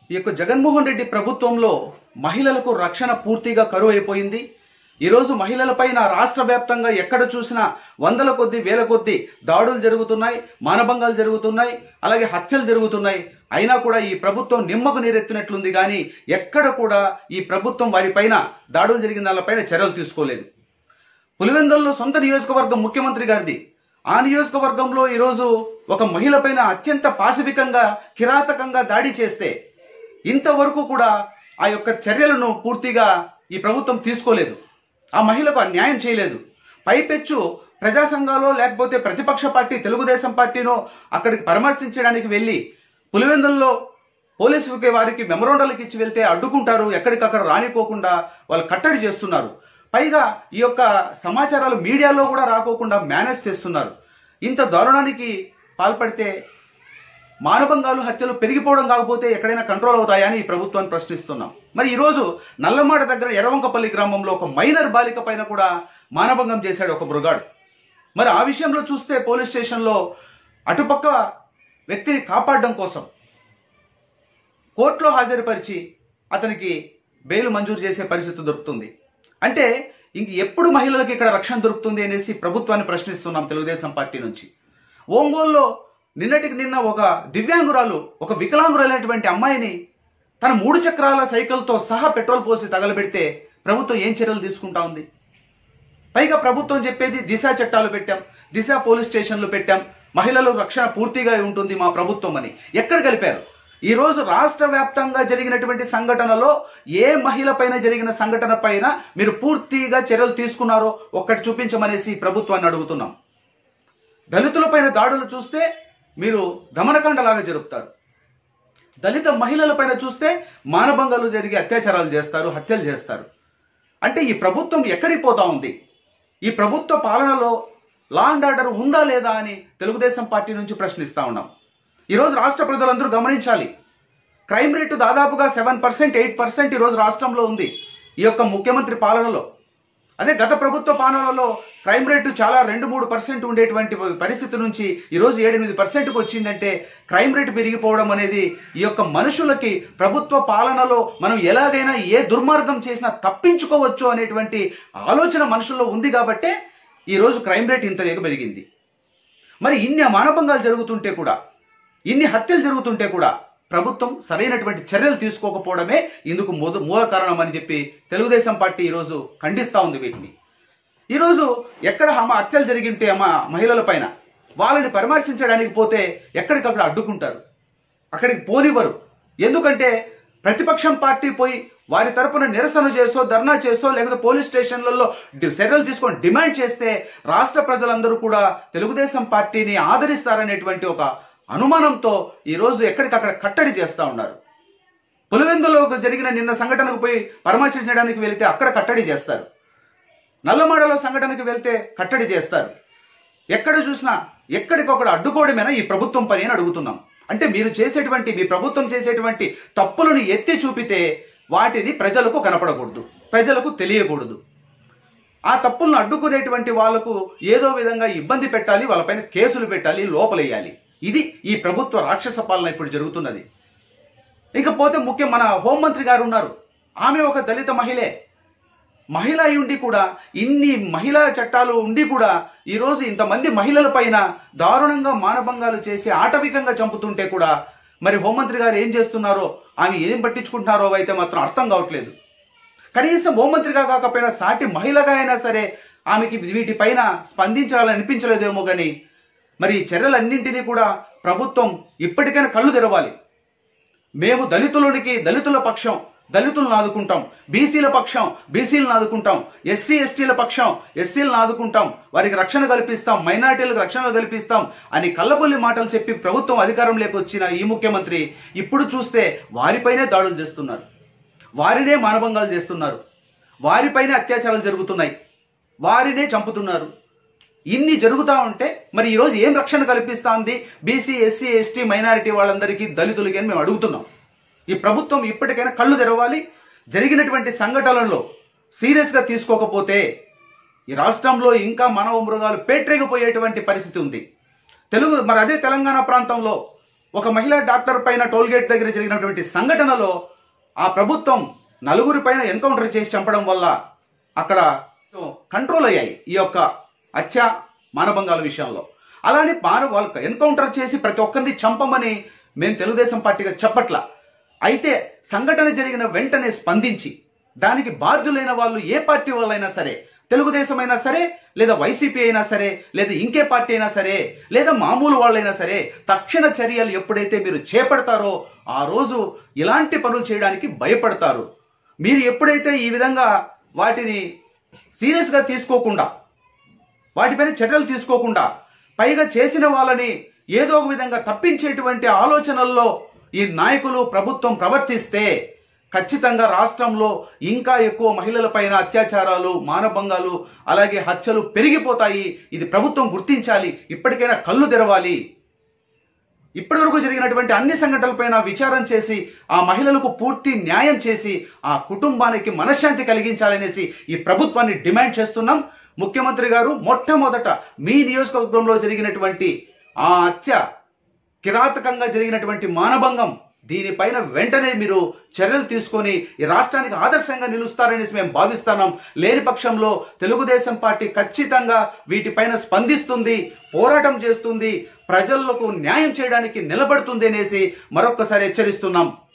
ఈ యొక్క జగన్మోహన్ రెడ్డి ప్రభుత్వంలో మహిళలకు రక్షణ పూర్తిగా కరువు అయిపోయింది ఈరోజు మహిళలపైన రాష్ట్ర వ్యాప్తంగా ఎక్కడ చూసినా వందల కొద్ది వేల కొద్ది దాడులు జరుగుతున్నాయి మానభంగాలు జరుగుతున్నాయి అలాగే హత్యలు జరుగుతున్నాయి అయినా కూడా ఈ ప్రభుత్వం నిమ్మకు నీరెత్తినట్లుంది కానీ ఎక్కడ కూడా ఈ ప్రభుత్వం వారిపైన దాడులు జరిగిన వాళ్ళపైన చర్యలు తీసుకోలేదు పులివెందుల్లో సొంత నియోజకవర్గం ముఖ్యమంత్రి గారిది ఆ నియోజకవర్గంలో ఈరోజు ఒక మహిళ పైన అత్యంత పాశవికంగా కిరాతకంగా దాడి చేస్తే ఇంతవరకు కూడా ఆ యొక్క చర్యలను పూర్తిగా ఈ ప్రభుత్వం తీసుకోలేదు ఆ మహిళకు ఆ న్యాయం చేయలేదు పైపెచ్చు ప్రజా సంఘాలో లేకపోతే ప్రతిపక్ష పార్టీ తెలుగుదేశం పార్టీనో అక్కడికి పరామర్శించడానికి వెళ్ళి పులివెందుల్లో పోలీసు వారికి మెమరోండాలకు ఇచ్చి వెళ్తే అడ్డుకుంటారు ఎక్కడికక్కడ రానిపోకుండా వాళ్ళు కట్టడి చేస్తున్నారు పైగా ఈ యొక్క సమాచారాలు మీడియాలో కూడా రాకోకుండా మేనేజ్ చేస్తున్నారు ఇంత దారుణానికి పాల్పడితే మానభంగాలు హత్యలు పెరిగిపోవడం కాకపోతే ఎక్కడైనా కంట్రోల్ అవుతాయని ఈ ప్రభుత్వాన్ని ప్రశ్నిస్తున్నాం మరి ఈరోజు నల్లమాడ దగ్గర ఎర్రవంకపల్లి గ్రామంలో ఒక మైనర్ బాలిక పైన కూడా మానభంగం చేశాడు ఒక మృగాడు మరి ఆ విషయంలో చూస్తే పోలీస్ స్టేషన్లో అటుపక్క వ్యక్తిని కాపాడడం కోసం కోర్టులో హాజరుపరిచి అతనికి బెయిల్ మంజూరు చేసే పరిస్థితి దొరుకుతుంది అంటే ఇంక ఎప్పుడు మహిళలకు ఇక్కడ రక్షణ దొరుకుతుంది అనేసి ప్రభుత్వాన్ని ప్రశ్నిస్తున్నాం తెలుగుదేశం పార్టీ నుంచి ఒంగోలులో నిన్నటికి నిన్న ఒక దివ్యాంగురాలు ఒక వికలాంగురాలైనటువంటి అమ్మాయిని తన మూడు చక్రాల సైకిల్తో సహా పెట్రోల్ పోసి తగలబెడితే ప్రభుత్వం ఏం చర్యలు తీసుకుంటా ఉంది పైగా ప్రభుత్వం చెప్పేది దిశ చట్టాలు పెట్టాం దిశ పోలీస్ స్టేషన్లు పెట్టాం మహిళల రక్షణ పూర్తిగా ఉంటుంది మా ప్రభుత్వం అని ఎక్కడ కలిపారు ఈ రోజు రాష్ట్ర వ్యాప్తంగా జరిగినటువంటి సంఘటనలో ఏ మహిళ పైన జరిగిన సంఘటన పైన మీరు పూర్తిగా చర్యలు తీసుకున్నారో ఒక్కటి చూపించమనేసి ప్రభుత్వాన్ని అడుగుతున్నాం దళితులపైన దాడులు చూస్తే మీరు దమనకాండలాగా జరుపుతారు దళిత మహిళల పైన చూస్తే మానభంగాలు జరిగి అత్యాచారాలు చేస్తారు హత్యలు చేస్తారు అంటే ఈ ప్రభుత్వం ఎక్కడికి పోతా ఉంది ఈ ప్రభుత్వ పాలనలో లా అండ్ ఆర్డర్ ఉందా లేదా అని తెలుగుదేశం పార్టీ నుంచి ప్రశ్నిస్తా ఉన్నాం ఈరోజు రాష్ట్ర ప్రజలందరూ గమనించాలి క్రైమ్ రేటు దాదాపుగా సెవెన్ పర్సెంట్ ఎయిట్ పర్సెంట్ ఈరోజు రాష్ట్రంలో ఉంది ఈ యొక్క ముఖ్యమంత్రి పాలనలో అదే గత ప్రభుత్వ పాలనలో క్రైమ్ రేటు చాలా రెండు మూడు పర్సెంట్ ఉండేటువంటి పరిస్థితి నుంచి ఈరోజు ఏడెనిమిది పర్సెంట్కి వచ్చిందంటే క్రైమ్ రేటు పెరిగిపోవడం అనేది ఈ యొక్క మనుషులకి ప్రభుత్వ పాలనలో మనం ఎలాగైనా ఏ దుర్మార్గం చేసినా తప్పించుకోవచ్చు అనేటువంటి ఆలోచన మనుషుల్లో ఉంది కాబట్టే ఈరోజు క్రైమ్ రేట్ ఇంత పెరిగింది మరి ఇన్ని మానభంగాలు జరుగుతుంటే కూడా ఇన్ని హత్యలు జరుగుతుంటే కూడా ప్రభుత్వం సరైనటువంటి చర్యలు తీసుకోకపోవడమే ఇందుకు మూల మూల కారణం అని చెప్పి తెలుగుదేశం పార్టీ ఈరోజు ఖండిస్తా ఉంది వీటిని ఈరోజు ఎక్కడ అమ్మ హత్యలు జరిగింటే అమ్మ మహిళల పైన వాళ్ళని పరామర్శించడానికి పోతే ఎక్కడికక్కడ అడ్డుకుంటారు అక్కడికి పోనివ్వరు ఎందుకంటే ప్రతిపక్షం పార్టీ పోయి వారి తరపున నిరసన చేసో ధర్నా చేసో లేకపోతే పోలీస్ స్టేషన్లలో డి- చర్యలు తీసుకొని డిమాండ్ చేస్తే రాష్ట్ర ప్రజలందరూ కూడా తెలుగుదేశం పార్టీని ఆదరిస్తారనేటువంటి ఒక అనుమానంతో ఈ రోజు ఎక్కడికక్కడ కట్టడి చేస్తా ఉన్నారు పులివెందులో జరిగిన నిన్న సంఘటనకు పోయి పరామర్శించడానికి వెళితే అక్కడ కట్టడి చేస్తారు నల్లమాడలో సంఘటనకు వెళ్తే కట్టడి చేస్తారు ఎక్కడ చూసినా ఎక్కడికొక్కడ అడ్డుకోవడమేనా ఈ ప్రభుత్వం పని అని అడుగుతున్నాం అంటే మీరు చేసేటువంటి మీ ప్రభుత్వం చేసేటువంటి తప్పులను ఎత్తి చూపితే వాటిని ప్రజలకు కనపడకూడదు ప్రజలకు తెలియకూడదు ఆ తప్పులను అడ్డుకునేటువంటి వాళ్లకు ఏదో విధంగా ఇబ్బంది పెట్టాలి వాళ్ళపైన కేసులు పెట్టాలి లోపలేయాలి ఇది ఈ ప్రభుత్వ రాక్షస పాలన ఇప్పుడు జరుగుతున్నది ఇకపోతే ముఖ్యం మన హోంమంత్రి గారు ఉన్నారు ఆమె ఒక దళిత మహిళే మహిళ అయి ఉండి కూడా ఇన్ని మహిళా చట్టాలు ఉండి కూడా ఈరోజు ఇంతమంది మహిళల పైన దారుణంగా మానభంగాలు చేసి ఆటవికంగా చంపుతుంటే కూడా మరి హోంమంత్రి గారు ఏం చేస్తున్నారో ఆమె ఏం పట్టించుకుంటున్నారో అయితే మాత్రం అర్థం కావట్లేదు కనీసం హోంమంత్రిగా కాకపోయినా సాటి మహిళగా అయినా సరే ఆమెకి వీటిపైన స్పందించాలని అనిపించలేదేమో కానీ మరి ఈ చర్యలన్నింటినీ కూడా ప్రభుత్వం ఇప్పటికైనా కళ్ళు తెరవాలి మేము దళితులకి దళితుల పక్షం దళితులను ఆదుకుంటాం బీసీల పక్షం బీసీలను ఆదుకుంటాం ఎస్సీ ఎస్టీల పక్షం ఎస్సీలను ఆదుకుంటాం వారికి రక్షణ కల్పిస్తాం మైనార్టీలకు రక్షణ కల్పిస్తాం అని కళ్ళబొల్లి మాటలు చెప్పి ప్రభుత్వం అధికారంలోకి వచ్చిన ఈ ముఖ్యమంత్రి ఇప్పుడు చూస్తే వారిపైనే దాడులు చేస్తున్నారు వారినే మానభంగాలు చేస్తున్నారు వారిపైనే అత్యాచారాలు జరుగుతున్నాయి వారినే చంపుతున్నారు ఇన్ని జరుగుతా ఉంటే మరి ఈరోజు ఏం రక్షణ కల్పిస్తాంది బీసీ ఎస్సీ ఎస్టీ మైనారిటీ వాళ్ళందరికీ దళితులకి అని మేము అడుగుతున్నాం ఈ ప్రభుత్వం ఇప్పటికైనా కళ్ళు తెరవాలి జరిగినటువంటి సంఘటనలలో సీరియస్ గా తీసుకోకపోతే ఈ రాష్ట్రంలో ఇంకా మానవ మృగాలు పేట్రేగిపోయేటువంటి పరిస్థితి ఉంది తెలుగు మరి అదే తెలంగాణ ప్రాంతంలో ఒక మహిళా డాక్టర్ పైన టోల్గేట్ దగ్గర జరిగినటువంటి సంఘటనలో ఆ ప్రభుత్వం నలుగురి పైన ఎన్కౌంటర్ చేసి చంపడం వల్ల అక్కడ కంట్రోల్ అయ్యాయి ఈ యొక్క హత్య మానభంగాల విషయంలో అలానే మాన వాళ్ళకి ఎన్కౌంటర్ చేసి ప్రతి ఒక్కరిని చంపమని మేము తెలుగుదేశం పార్టీగా చెప్పట్లా అయితే సంఘటన జరిగిన వెంటనే స్పందించి దానికి బాధ్యులైన వాళ్ళు ఏ పార్టీ వాళ్ళైనా సరే తెలుగుదేశం అయినా సరే లేదా వైసీపీ అయినా సరే లేదా ఇంకే పార్టీ అయినా సరే లేదా మామూలు వాళ్ళైనా సరే తక్షణ చర్యలు ఎప్పుడైతే మీరు చేపడతారో ఆ రోజు ఇలాంటి పనులు చేయడానికి భయపడతారు మీరు ఎప్పుడైతే ఈ విధంగా వాటిని సీరియస్గా తీసుకోకుండా వాటిపైన చర్యలు తీసుకోకుండా పైగా చేసిన వాళ్ళని ఏదో ఒక విధంగా తప్పించేటువంటి ఆలోచనల్లో ఈ నాయకులు ప్రభుత్వం ప్రవర్తిస్తే ఖచ్చితంగా రాష్ట్రంలో ఇంకా ఎక్కువ మహిళలపైన అత్యాచారాలు మానభంగాలు అలాగే హత్యలు పెరిగిపోతాయి ఇది ప్రభుత్వం గుర్తించాలి ఇప్పటికైనా కళ్ళు తెరవాలి ఇప్పటివరకు జరిగినటువంటి అన్ని సంఘటనలపైన విచారం చేసి ఆ మహిళలకు పూర్తి న్యాయం చేసి ఆ కుటుంబానికి మనశ్శాంతి కలిగించాలనేసి ఈ ప్రభుత్వాన్ని డిమాండ్ చేస్తున్నాం ముఖ్యమంత్రి గారు మొట్టమొదట మీ నియోజకవర్గంలో జరిగినటువంటి ఆ హత్య కిరాతకంగా జరిగినటువంటి మానభంగం దీనిపైన వెంటనే మీరు చర్యలు తీసుకొని ఈ రాష్ట్రానికి ఆదర్శంగా నిలుస్తారనేసి మేము భావిస్తున్నాం లేని పక్షంలో తెలుగుదేశం పార్టీ ఖచ్చితంగా వీటిపైన స్పందిస్తుంది పోరాటం చేస్తుంది ప్రజలకు న్యాయం చేయడానికి నిలబడుతుంది అనేసి మరొక్కసారి హెచ్చరిస్తున్నాం